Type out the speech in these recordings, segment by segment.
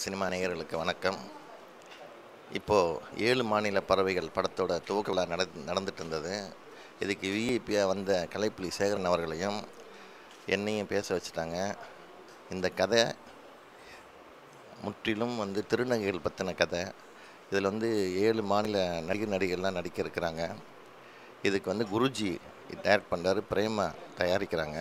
Tamil cinema நேயர்களுக்கு வணக்கம் இப்போது ஏழு மாநில பறவைகள் படத்தோட துவக்க விழா நட நடந்துட்டு இருந்தது இதுக்கு விஐபியாக வந்த கலைப்புலி சேகரன் அவர்களையும் என்னையும் பேச வச்சுட்டாங்க இந்த கதை முற்றிலும் வந்து திருநங்கைகள் பற்றின கதை இதில் வந்து ஏழு மாநில நடிகர் நடிகர்லாம் நடிக்க இருக்கிறாங்க இதுக்கு வந்து குருஜி டைரக்ட் பண்ணுறாரு பிரேமா தயாரிக்கிறாங்க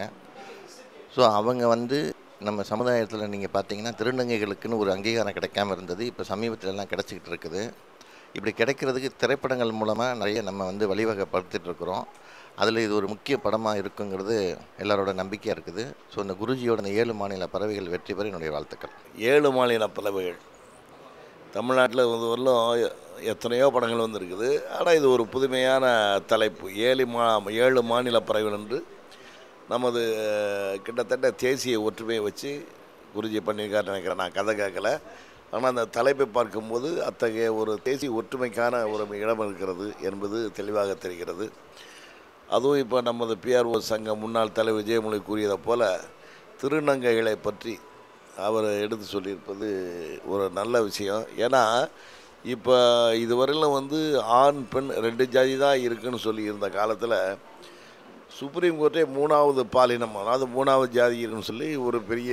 ஸோ அவங்க வந்து நம்ம சமுதாயத்தில் நீங்கள் பார்த்தீங்கன்னா திருநங்கைகளுக்குன்னு ஒரு அங்கீகாரம் கிடைக்காம இருந்தது இப்போ சமீபத்துல எல்லாம் கிடச்சிக்கிட்டு இருக்குது இப்படி கிடைக்கிறதுக்கு திரைப்படங்கள் மூலமாக நிறைய நம்ம வந்து வழிவகைப்படுத்திட்டு இருக்கிறோம் அதில் இது ஒரு முக்கிய படமாக இருக்குங்கிறது எல்லாரோட நம்பிக்கையாக இருக்குது ஸோ இந்த குருஜியோட இந்த ஏழு மாநில பறவைகள் வெற்றி பெற என்னுடைய வாழ்த்துக்கள் ஏழு மாநில பறவைகள் தமிழ்நாட்டில் வந்து வரலும் எத்தனையோ படங்கள் வந்திருக்குது ஆனால் இது ஒரு புதுமையான தலைப்பு ஏழு மா ஏழு மாநில பறவைகள் என்று நமது கிட்டத்தட்ட தேசிய ஒற்றுமையை வச்சு குருஜி பண்ணியிருக்காரு நினைக்கிறேன் நான் கதை கேட்கல ஆனால் அந்த தலைப்பை பார்க்கும்போது அத்தகைய ஒரு தேசிய ஒற்றுமைக்கான ஒரு இடம் இருக்கிறது என்பது தெளிவாக தெரிகிறது அதுவும் இப்போ நமது பிஆர்ஓ சங்க முன்னாள் தலைவர் விஜயமொழி கூறியதை போல திருநங்கைகளை பற்றி அவர் எடுத்து சொல்லியிருப்பது ஒரு நல்ல விஷயம் ஏன்னா இப்போ இதுவரையிலும் வந்து ஆண் பெண் ரெண்டு ஜாதி தான் இருக்குன்னு சொல்லி இருந்த காலத்தில் சுப்ரீம் கோர்ட்டே மூணாவது பாலினம் அதாவது மூணாவது ஜாதி இருக்குன்னு சொல்லி ஒரு பெரிய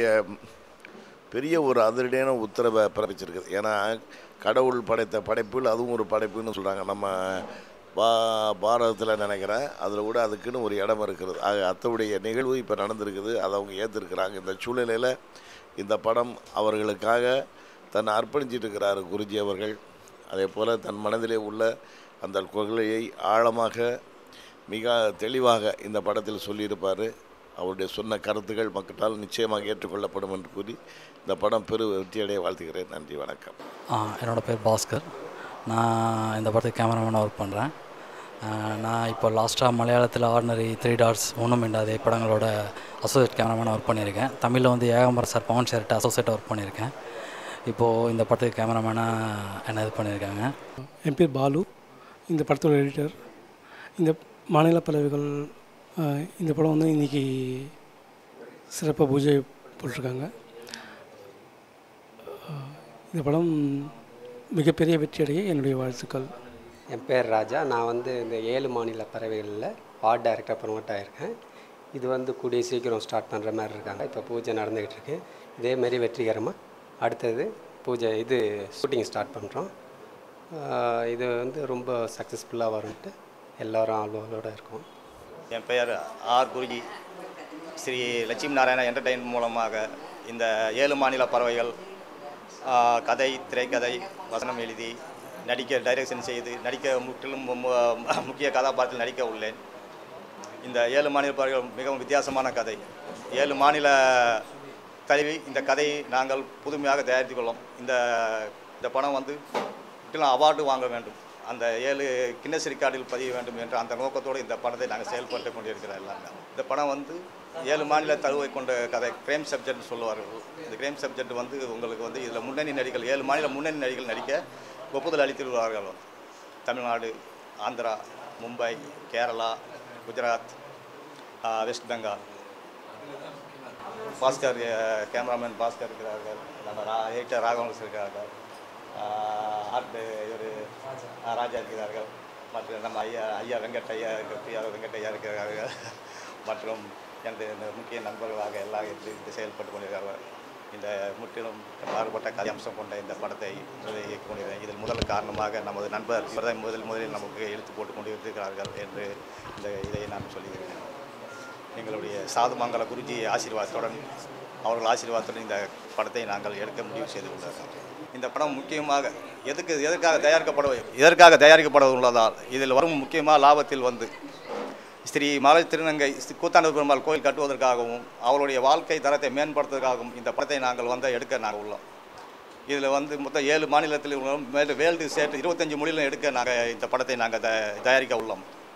பெரிய ஒரு அதிரடியான உத்தரவை பிறப்பிச்சிருக்குது ஏன்னா கடவுள் படைத்த படைப்புகள் அதுவும் ஒரு படைப்புன்னு சொல்கிறாங்க நம்ம பா பாரதத்தில் நினைக்கிறேன் அதில் கூட அதுக்குன்னு ஒரு இடம் இருக்கிறது ஆக அத்தவுடைய நிகழ்வு இப்போ நடந்திருக்குது அதை அவங்க ஏற்றுருக்குறாங்க இந்த சூழ்நிலையில் இந்த படம் அவர்களுக்காக தன்னை அர்ப்பணிச்சிட்டு இருக்கிறார் குருஜி அவர்கள் அதே போல் தன் மனதிலே உள்ள அந்த கொள்கையை ஆழமாக மிக தெளிவாக இந்த படத்தில் சொல்லியிருப்பார் அவருடைய சொன்ன கருத்துக்கள் மக்களால் நிச்சயமாக ஏற்றுக்கொள்ளப்படும் என்று கூறி இந்த படம் பெரு வெற்றியடைய வாழ்த்துகிறேன் நன்றி வணக்கம் ஆ, என்னோட பேர் பாஸ்கர் நான் இந்த படத்துக்கு கேமராமேனாக ஒர்க் பண்ணுறேன் நான் இப்போ லாஸ்ட்டாக மலையாளத்தில் ஆர்டினரி த்ரீ டாட்ஸ் ஒன்றும் இண்டாதே படங்களோட அசோசியேட் கேமராமேனாக ஒர்க் பண்ணியிருக்கேன் தமிழில் வந்து ஏகாம்பரம் சார் பவன் சார்கிட்ட அசோசியேட்டாக ஒர்க் பண்ணியிருக்கேன் இப்போது இந்த படத்துக்கு கேமராமேனாக என்ன இது பண்ணியிருக்காங்க என் பேர் பாலு இந்த படத்தோட எடிட்டர் இந்த மாநில பறவைகள் அஹ், இந்த படம் வந்து இன்றைக்கி சிறப்பாக பூஜை போட்டிருக்காங்க அஹ், இந்த படம் மிகப்பெரிய வெற்றியடைய என்னுடைய வாழ்த்துக்கள் என் பேர் ராஜா நான் வந்து இந்த ஏழு மாநில பறவைகளில் ஆர்ட் டைரக்டர் ப்ரொமோட் ஆகியிருக்கேன் இது வந்து கூடிய சீக்கிரம் ஸ்டார்ட் பண்ணுற மாதிரி இருக்காங்க இப்போ பூஜை நடந்துக்கிட்டு இருக்கு இதேமாரி வெற்றிகரமாக அடுத்தது பூஜை இது ஷூட்டிங் ஸ்டார்ட் பண்ணுறோம் இது வந்து ரொம்ப சக்ஸஸ்ஃபுல்லாக வரும்ன்ட்டு எல்லாரும் ஆர்வலோடு இருக்கோம் என் பெயர் ஆர் குருஜி ஸ்ரீ லட்சுமி நாராயண என்டர்டெயின் மூலமாக இந்த ஏழு மாநில பறவைகள் ஆ, கதை திரைக்கதை வசனம் எழுதி நடிக்க டைரக்ஷன் செய்து நடிக்க முற்றிலும் மு- மு- முக்கிய கதாபாத்திரத்தில் நடிக்க உள்ளேன் இந்த ஏழு மாநில பறவைகள் மிகவும் வித்தியாசமான கதை ஏழு மாநில தழுவி இந்த கதையை நாங்கள் புதுமையாக தயாரித்துக் கொள்ளோம் இந்த இந்த படம் வந்து முற்றிலும் அவார்டு வாங்க வேண்டும் அந்த ஏழு கின்னஸ் ரெக்கார்டில் பதிய வேண்டும் என்ற அந்த நோக்கத்தோடு இந்த படத்தை நாங்கள் செயல்பட்டு கொண்டிருக்கிறோம் எல்லாமே இந்த படம் வந்து ஏழு மாநில தழுவை கொண்ட கதை கிரைம் சப்ஜெக்ட் சொல்லுவார்கள் இந்த கிரைம் சப்ஜெக்ட் வந்து உங்களுக்கு வந்து இதில் முன்னணி நடிகள் ஏழு மாநில முன்னணி நடிகள் நடிக்க ஒப்புதல் அளித்திருக்கிறார்கள் வந்து தமிழ்நாடு ஆந்திரா மும்பை கேரளா குஜராத் ஆ, வெஸ்ட் பெங்கால் பாஸ்கர் அஹ், கேமராமேன் பாஸ்கர் இருக்கிறார்கள் நம்ம ரா எடிட்டர் ராகவன்ஸ் இருக்கிறார்கள் ஆர்ட் இவர் ராஜா இருக்கிறார்கள் மற்றும் நம்ம ஐயா ஐயா வெங்கட் ஐயா பிஆர் வெங்கட் ஐயா இருக்கிறார்கள் மற்றும் எனது இந்த முக்கிய நண்பர்களாக எல்லாம் இருந்து இது செயல்பட்டு கொண்டிருக்கிறார்கள் இந்த முற்றிலும் மாறுபட்ட கதை அம்சம் கொண்ட இந்த படத்தை முதலில் இயக்கிக் கொண்டிருக்கிறேன் இதில் முதல் காரணமாக நமது நண்பர் இவர்தான் முதல் முதலில் நமக்கு எழுத்து போட்டு கொண்டிருக்கிறார்கள் என்று இந்த இதை நான் சொல்லியிருக்கிறேன் எங்களுடைய சாதுமங்கல குருஜி ஆசீர்வாதத்துடன் அவர்கள் ஆசீர்வாதத்துடன் இந்த படத்தை நாங்கள் எடுக்க முடிவு செய்து கொண்டார்கள் இந்த படம் முக்கியமாக எதுக்கு எதற்காக தயாரிக்கப்பட எதற்காக தயாரிக்கப்பட உள்ளதால் இதில் வரும் முக்கியமாக லாபத்தில் வந்து ஸ்ரீ மலை திருநங்கை ஸ்ரீ கூத்தாண்டவர் பெருமாள் கோயில் கட்டுவதற்காகவும் அவருடைய வாழ்க்கை தரத்தை மேம்படுத்துவதற்காகவும் இந்த படத்தை நாங்கள் வந்து எடுக்க நாங்கள் உள்ளோம் இதில் வந்து மொத்தம் ஏழு மாநிலத்தில் உள்ளோம் மேலும் வேல்டு ஸ்டேட் இருபத்தஞ்சு மொழியிலும் எடுக்க நாங்கள் இந்த படத்தை நாங்கள் த தயாரிக்க உள்ளோம்